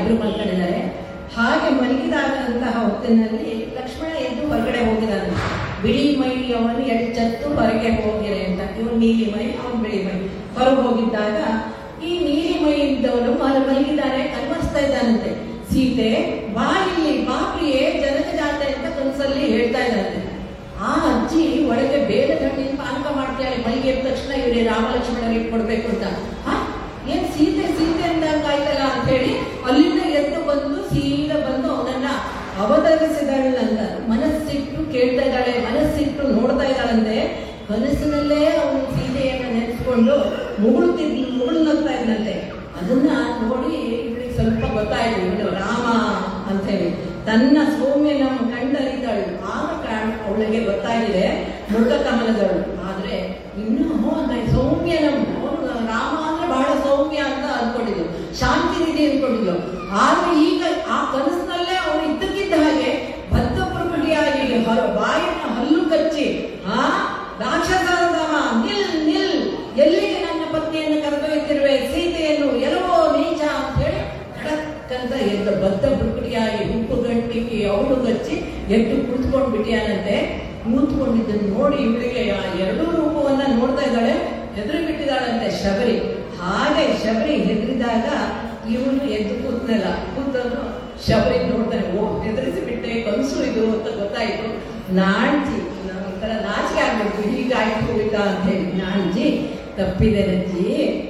ಇಬ್ರು ಮಲ್ಕೊಂಡಿದ್ದಾರೆ ಹಾಗೆ ಮಲಗಿದಾದಂತಹ ಹೊತ್ತಿನಲ್ಲಿ ಲಕ್ಷ್ಮಣ ಎದ್ದು ಹೊರಗಡೆ ಹೋಗಿದ್ದಾನೆ ಬಿಳಿ ಮೈ ಅವನು ಎಚ್ಚತ್ತು ಹೊರಗೆ ಹೋಗಿರೆ ಅಂತ ಇವನು ನೀಲಿ ಮೈ ಅವನು ಬಿಳಿ ಮೈ ಹೊರಗೆ ಹೋಗಿದ್ದಾಗ ಈ ನೀಲಿ ಮೈ ಇದ್ದವನು ಮಲ ಮಲಗಿದ್ದಾನೆ ಕನ್ವರ್ಸ್ತಾ ಇದ್ದಾನಂತೆ ಸೀತೆ ಬಾ ಇಲ್ಲಿ ಬಾ ಪ್ರಿಯೆ ಜನಕ ಜಾತೆ ಅಂತ ಕನಸಲ್ಲಿ ಹೇಳ್ತಾ ಇದ್ದಾನೆ ಆ ಅಜ್ಜಿ ಒಳಗೆ ಬೇರೆ ಹಣ್ಣಿನ ಪಾನಕ ಮಾಡ್ತಾಳೆ ಮೈಗೆ ಎದ್ದ ತಕ್ಷಣ ಇವರೇ ರಾಮ ಲಕ್ಷ್ಮಣರಿಗೆ ಕೊಡ್ಬೇಕು ಅಂತ ಹಾ ಏನ್ ಸೀತೆ ಸೀತೆ ಅಂದಾಗ ಆಯ್ತಲ್ಲ ಅಂತ ಹೇಳಿ ಅಲ್ಲಿಂದ ಎದ್ದು ಬಂದು ಸೀದಾ ಬಂದು ಅವನನ್ನ ಅವತರಿಸಿದಳಂತ ಮನಸ್ಸಿಟ್ಟು ಕೇಳ್ತಾ ಇದ್ದಾಳೆ ಮನಸ್ಸಿಟ್ಟು ನೋಡ್ತಾ ಇದ್ದಾಳಂತೆ ಕನಸಿನಲ್ಲೇ ಅವನು ಸೀತೆಯನ್ನ ನೆನೆಸ್ಕೊಂಡು ಮುಗುಳ್ತಿದ್ ಮುಗುಳು ನಗ್ತಾ ಇದ್ದಂತೆ ಅದನ್ನ ನೋಡಿ ಇವಳಿಗೆ ಸ್ವಲ್ಪ ಗೊತ್ತಾಯ್ತು ಇವನು ರಾಮ ಅಂತ ಹೇಳಿ ತನ್ನ ಸೌಮ್ಯನ ಕಂಡರಿದಳು ಆಗ ಕಾಣ್ ಅವಳಿಗೆ ಗೊತ್ತಾಗಿದೆ ಮೃಗ ಕಮಲದಳು ಆದ್ರೆ ಇನ್ನು ಹೋ ಅಂತ ಸೌಮ್ಯನಂ ಅವನು ರಾಮ ಅಂದ್ರೆ ಬಹಳ ಸೌಮ್ಯ ಅಂತ ಅನ್ಕೊಂಡಿದ್ಲು ಶಾಂತಿ ನಿಧಿ ಅನ್ಕೊಂಡಿದ್ಲು ಆದ್ರೆ ಈಗ ಆ ಕನಸಿನಲ್ಲೇ ಅವನು ಇದ್ದಕ್ಕಿದ್ದ ಹಾಗೆ ಬದ್ಧ ಪ್ರಕೃತಿಯಾಗಿ ಹೊರ ಬಾಯಿನ ಹಲ್ಲು ಕಚ್ಚಿ ಆ ರಾಕ್ಷಸರದವ ನಿಲ್ ನಿಲ್ ಎಲ್ಲಿಗೆ ನನ್ನ ಪತ್ನಿಯನ್ನು ಕರೆದೊಯ್ತಿರುವೆ ಸೀತೆಯನ್ನು ಎಲ್ಲವೋ ನೀಚ ಅಂತ ಹೇಳಿ ಖಡಕ್ಕಂತ ಎದ್ದು ಬದ್ಧ ಪ್ರಕೃತಿಯಾಗಿ ಉಪ್ಪು ಗಂಟಿಗೆ ಅವಳು ಗಚ್ಚಿ ಎದ್ದು ಕುಳಿತುಕೊಂಡು ಬಿಟ್ಟಿಯಾನಂತೆ ಕೂತ್ಕೊಂಡಿದ್ದನ್ನು ನೋಡಿ ಇವಳಿಗೆ ಆ ಎರಡೂ ರೂಪವನ್ನ ನೋಡ್ತಾ ಇದ್ದಾಳೆ ಹೆದರಿ ಬಿಟ್ಟಿದ್ದಾಳಂತೆ ಶಬರಿ ಹಾಗೆ ಶಬರಿ ಹೆದರಿದಾಗ ಇವನು ಎದ್ದು ಕೂತ್ನಲ್ಲ ಕೂತನು ಶಬರಿ ನೋಡ್ತಾನೆ ಓ ಹೆದರಿಸಿ ಬಿಟ್ಟೆ ಕನಸು ಇದು ಅಂತ ಗೊತ್ತಾಯ್ತು ನಾಣ್ಜಿ ನಾವು ಒಂಥರ ನಾಚಿಕೆ ಆಗ್ಬೇಕು ಹೀಗಾಯ್ತು ಹೋಯ್ತಾ ಅಂತ ಹೇಳಿ ನಾಣ್ಜಿ ತಪ್ಪಿದೆ ನಜ್ಜಿ